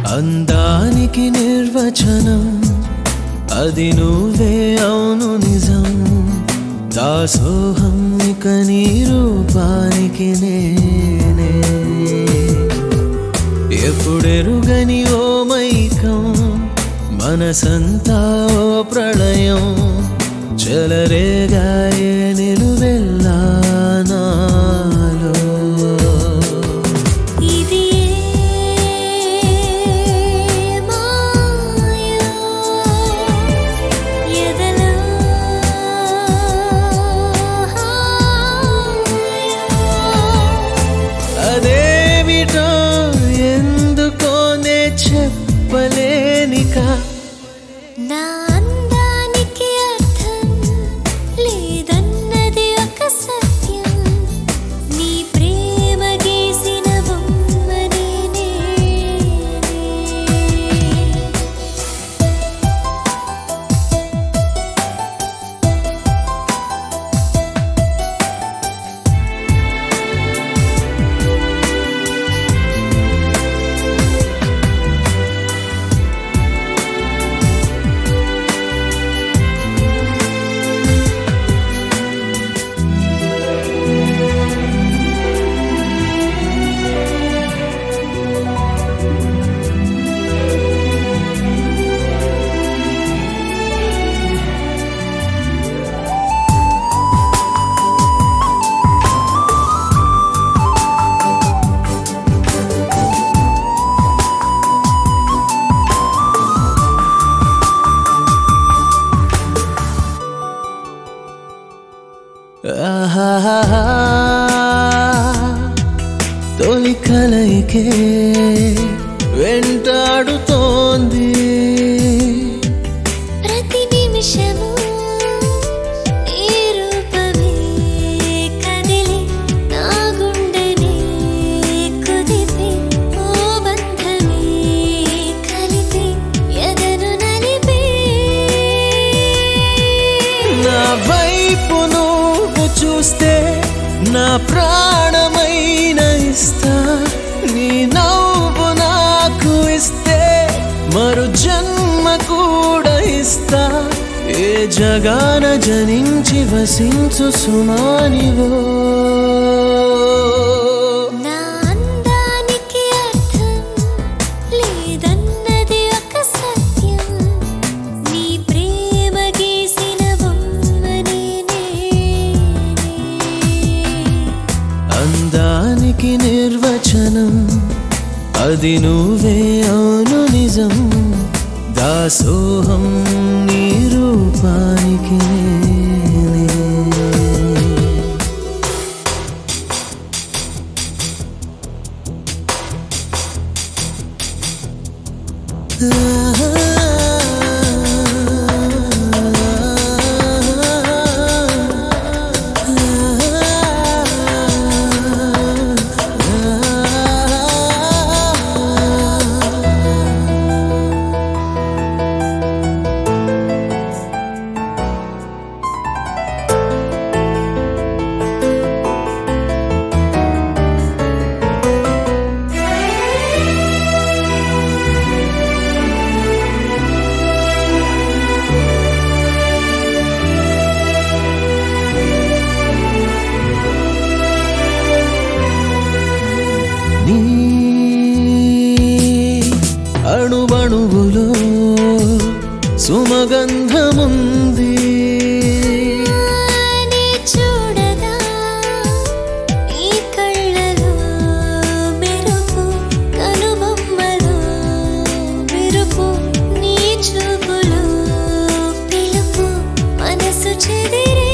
అందానికి నిర్వచనం అది నువ్వే అవును నిజం దాసోహం ఇక నీ రూపానికి నేనే ఎప్పుడెరుగని ఓ మైకం మనసంతా ఓ ప్రళయం చెలరేగాయే నిలువెల్లా నాలో ఇది ఏ మాయో ఎదలో అదేమిటో ఎందుకోనే చెప్పలేనిక నా అందానికి అర్థం లేదన్నది ఒక సత్యం నీ ప్రేమ గీసిన బొమ్మ నేనే ఆహాహా తొలి కలయికే వెంటాడుతోంది ప్రతి నిమిషము నీ రూపమే కదిలి నా గుండెనే కుదిపి ఓ బంధమే కలిపి ఎదను నలిపి నా వైపు నువ్వు చూస్తే నా ప్రాణమైన ఇస్తా నీ నవ్వు నాకు ఇస్తే మరు జన్మ కూడా ఇస్తా ఏ జగాన జనించి వసించు సుమానివో నా అందానికి అర్థం లేదన్నది ఒక సత్యం నీ ప్రేమ గీసిన బొమ్మ నేనే అందానికి నిర్వచనం అది నువ్వే అవును నిజం దాసోహం నీ రూపానికి నేనే. నీ అణువణువులో సుమగంధముంది నీ చూడగా ఈ కళ్ళలో మెరుపు కనుబొమ్మలో మెరుపు నీ చూపులో పిలుపు మనసు చెదిరే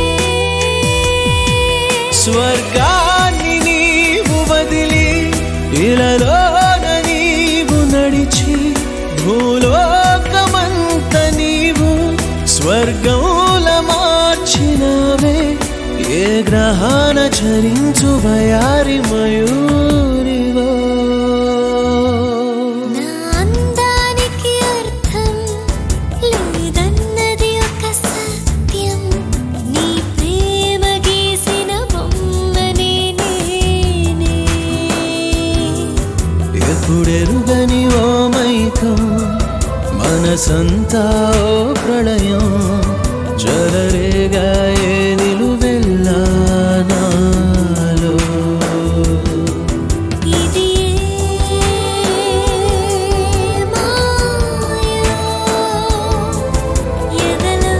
స్వర్గాన్ని నీవు వదిలి ఇలలోన నీవు నడిచి భూలోకమంత నీవు స్వర్గంల మార్చినవే ఏ గ్రహాన చరించు వయారి మయూరివో నా అందానికి అర్థం లేదన్నది ఒక సత్యం నీ ప్రేమ గీసిన బొమ్మ నేనే ఎప్పుడెరుగని ఓ మైకం మనసంతా ఓ ప్రళయం జలరేగా ఏ నిలువెల్లా నాలో ఇది మాయో ఎదలో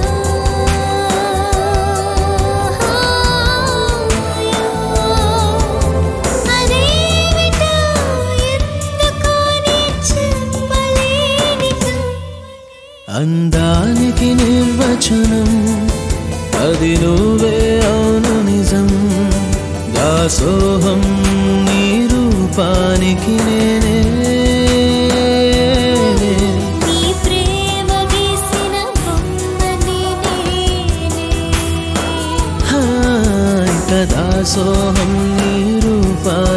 అదేమిటో ఎందుకో నీ చెప్పలేనిక అందానికి నిర్వచనం అది నువ్వే అవును నిజం దాసోహం నీ రూపానికి నేనే నీ ప్రేమ గీసిన బొమ్మని నేనే హాయ్ దాసోహం నీ రూపానికి